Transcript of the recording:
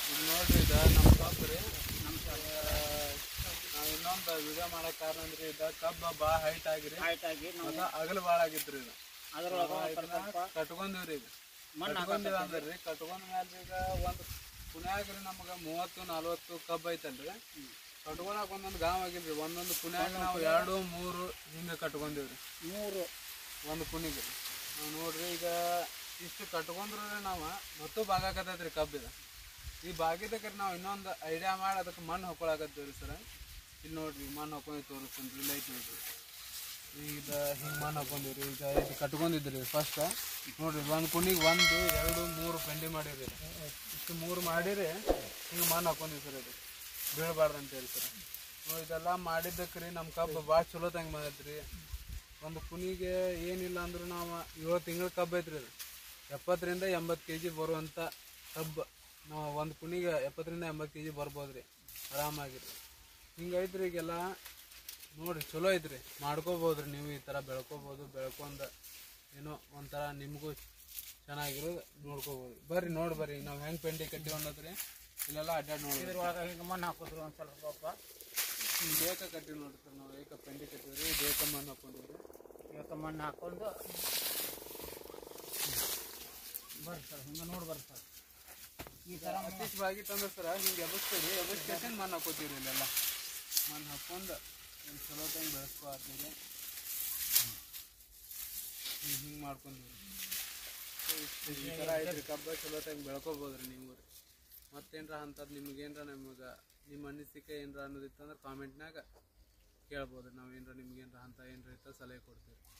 ಇಲ್ಲಿ ನೋಡ್ರಿ ಇದ ನಮ್ಮ ಕಬ್ಬು ರೀ ನಾವು ಇನ್ನೊಂದು ವಿಡಿಯೋ ಮಾಡಕ್ ಕಾರಣ ಅಂದ್ರೆ ಇದ ಕಬ್ಬ ಭಾಳ ಹೈಟ್ ಆಗಿರಿ ಹೈಟ್ ಆಗಿ ನಾವು ಮತ್ತ ಅಗಲ ಭಾಳ ಆಗಿತ್ರಿ ಇದು ಅದ್ರೊಳಗೆ ಇದನ್ನ ಕಟ್ಕೊಂದಿವ್ರಿ ಈಗ ಮಣ್ಣು ಕಟ್ಕೊಂದಿವಿ ಅಂದ್ರಿ ಕಟ್ಕೊಂಡ ಮ್ಯಾಲ ಈಗ ಒಂದು ಪುಣ್ಯಾಗ ರೀ ನಮ್ಗೆ ಮೂವತ್ತು ನಲ್ವತ್ತು ಕಬ್ಬು ಐತಲ್ರಿ ಕಟ್ಕೊಳಕ್ ಒಂದೊಂದು ಗಾಂವ್ ಆಗಿಲ್ರಿ ಒಂದೊಂದು ಪುಣ್ಯಾಗ ನಾವು ಎರಡು ಮೂರು ಹಿಂಗೆ ಕಟ್ಕೊಂದಿವ್ರಿ ಮೂರು ಒಂದು ಕುಣಿಗೆ ನಾವು ನೋಡ್ರಿ ಈಗ ಇಷ್ಟು ಕಟ್ಕೊಂಡ್ರೆ ನಾವು ಮತ್ತು ಬಾಗಾಕತ್ತೈತ್ರಿ ಕಬ್ಬಿದ ಈ ಬಾಗಿದಕ್ಕೆ ನಾವು ಇನ್ನೊಂದು ಐಡಿಯಾ ಮಾಡಿ ಅದಕ್ಕೆ ಮಣ್ಣು ಹಾಕೊಳಕತ್ತೀವಿ ರೀ ಸರ ಇಲ್ಲಿ ನೋಡ್ರಿ ಮಣ್ಣು ಹಾಕೊಂಡು ತೋರಿಸ್ತೀನಿ ರೀ ಲೈಟ್ ನೋಡ್ರಿ ಈಗ ಹಿಂಗೆ ಮಣ್ಣು ಹಾಕೊಂಡಿವ್ರಿ ಈಗ ಇದು ಕಟ್ಕೊಂಡಿದ್ರಿ ಫಸ್ಟ್ ನೋಡ್ರಿ ಒಂದು ಕುಣಿಗೆ ಒಂದು ಎರಡು ಮೂರು ಪೆಂಡಿ ಮಾಡಿರಿ ಇಷ್ಟು ಮೂರು ಮಾಡಿರಿ ಹಿಂಗೆ ಮಣ್ಣು ಹಾಕೊಂಡಿವಿ ಸರ್ ಇದು ಬೀಳಬಾರ್ದು ಅಂತ ಹೇಳಿ ಸರ್ ನೋಡಿ ಇದೆಲ್ಲ ಮಾಡಿದ್ದಕ್ಕೆ ರೀ ನಮ್ಮ ಕಬ್ಬು ಭಾಳ ಚಲೋ ತಂಗ ಮಾಡೈತ್ರಿ ಒಂದು ಕುನಿಗೆ ಏನಿಲ್ಲ ಅಂದ್ರೂ ನಾವು ಏಳು ತಿಂಗಳ ಕಬ್ಬು ಐತ್ರಿ ಅದು ಎಪ್ಪತ್ತರಿಂದ ಎಂಬತ್ತು ಕೆ ಜಿ ಬರುವಂಥ ಕಬ್ಬು ನಾವು ಒಂದು ಕುನಿಗೆ ಎಪ್ಪತ್ತರಿಂದ ಎಂಬತ್ತು ಕೆ ಜಿ ಬರ್ಬೋದು ರೀ ಆರಾಮಾಗಿ ಹಿಂಗೈತ್ರಿ ಈಗೆಲ್ಲ ನೋಡ್ರಿ ಚಲೋ ಐತ್ರಿ ಮಾಡ್ಕೋಬೋದು ರೀ ನೀವು ಈ ಥರ ಬೆಳ್ಕೊಬೋದು ಬೆಳ್ಕೊಂಡ ಏನೋ ಒಂಥರ ನಿಮಗೂ ಚೆನ್ನಾಗಿರೋದು ನೋಡ್ಕೋಬೋದು ಬರ್ರಿ ನೋಡಿ ಬರ್ರಿ ನಾವು ಹೆಂಗೆ ಪೆಂಡಿ ಕಟ್ಟಿ ಅನ್ನೋದ್ರಿ ಇಲ್ಲೆಲ್ಲ ಅಡ್ಡಾಡಿ ನೋಡಿ ಇದ್ರೊಳಗೆ ಹಿಂಗೆ ಮಣ್ಣು ಹಾಕಿದ್ರು ಒಂದು ಸ್ವಲ್ಪ ಪಾಪ ಏಕ ಕಟ್ಟಿ ನೋಡ್ರಿ ಸರ್ ನಾವು ಏಕ ಪೆಂಡಿ ಕಟ್ಟಿವ್ರಿ ಇದು ಏಕ ಮಣ್ಣು ಹಾಕೊಂಡಿವ್ರಿ ಇವತ್ತು ಮಣ್ಣು ಹಾಕೊಂಡು ಬರ್ರಿ ಸರ್ ಹಿಂಗೆ ನೋಡಿ ಬರ್ರಿ ಸರ್ ಈ ಥರ ಅತೀಶ್ ಬಾಗಿತ್ತಂದ್ರೆ ಸರ ಹಿಂಗೆ ಎಬಸ್ತೀವಿ ಎಬಸ್ಕೇಶನ್ ಮಣ್ಣು ಹಾಕೋತೀವಿ ಇಲ್ಲೆಲ್ಲ ಮಣ್ಣು ಹಾಕೊಂಡು ಒಂದು ಚಲೋ ತಂಗೆ ಬೆಳೆಸ್ಕೊ ಆದ್ಮೇಲೆ ಹಿಂಗೆ ಹಿಂಗೆ ಮಾಡ್ಕೊಂಡ್ವಿ ಇಷ್ಟು ಈ ಥರ ಐತ್ರಿ ಕಬ್ಬ ಚಲೋ ತಂಗೆ ಬೆಳ್ಕೊಬೋದ್ರಿ ನೀವು ರೀ ಮತ್ತೇನ್ರ ಅಂಥದ್ದು ನಿಮ್ಗೇನ್ರ ನಮಗೆ ನಿಮ್ಮ ಅನಿಸಿಕೆ ಏನರ ಅನ್ನೋದಿತ್ತಂದ್ರೆ ಕಾಮೆಂಟ್ನಾಗ ಕೇಳ್ಬೋದು ನಾವು ಏನರ ನಿಮ್ಗೇನ್ರ ಅಂತ ಏನರ ಇತ್ತ ಸಲಹೆ ಕೊಡ್ತೀವಿ